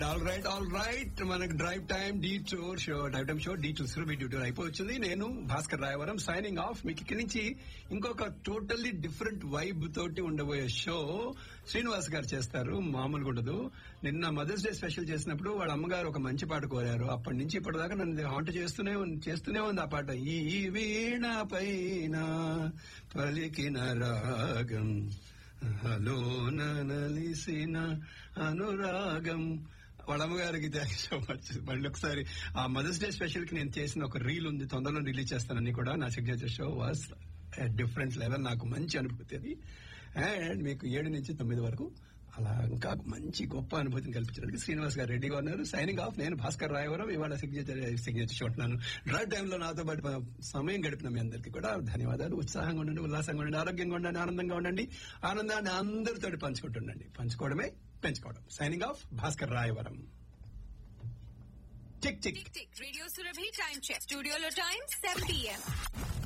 right all right all right మనకు drive time D tour show drive time show D two Surabhi duty అయిపోవచ్చింది నేను Bhaskar Rayavaram signing off మీకు ఇక్కడి నుంచి ఇంకొక టోటల్లీ డిఫరెంట్ వైబ్ తోటి ఉండబోయే షో శ్రీనివాస్ గారు చేస్తారు మామూలుగా ఉండదు నిన్న మదర్స్ డే స్పెషల్ చేసినప్పుడు వాళ్ళ అమ్మగారు ఒక మంచి పాట కోరారు అప్పటి నుంచి ఇప్పటిదాకా నన్ను హాంట్ చేస్తూనే ఉంది- చేస్తూనే ఉంది ఆ పాట ఈ వీణ పైన పలికిన రాగం హలోన నలిసిన అనురాగం వాళ్ళ అమ్మగారికి థ్యాంక్ సో మచ్ మళ్ళీ ఒకసారి ఆ మదర్స్ డే స్పెషల్ కి నేను చేసిన ఒక రీల్ ఉంది తొందరలో రిలీజ్ చేస్తానని కూడా నా signature show was different level నాకు మంచి అనుభూతి అది అండ్ మీకు ఏడు నుంచి తొమ్మిది వరకు అలా ఇంకా మంచి గొప్ప అనుభూతిని కల్పించడానికి శ్రీనివాస్ గారు రెడీగా ఉన్నారు సైనింగ్ ఆఫ్ నేను భాస్కర్ రాయవరం ఇవాళ సిగ్నేచర్ సిగ్నేచర్ చూంటున్నాను డ్రైవ్ టైంలో నాతో పాటు ప- సమయం గడిపిన మీ అందరికీ కూడా ధన్యవాదాలు ఉత్సాహంగా ఉండండి ఉల్లాసంగా ఉండండి ఆరోగ్యంగా ఉండండి ఆనందంగా ఉండండి ఆనందాన్ని అందరితో పంచుకుంటుండండి పంచుకోవడమే పెంచుకోవడం signing off Bhaskar Rayavaram tick tick tick tick radio Surabhi time check స్టూడియోలో టైం సెవెన్ పిఎం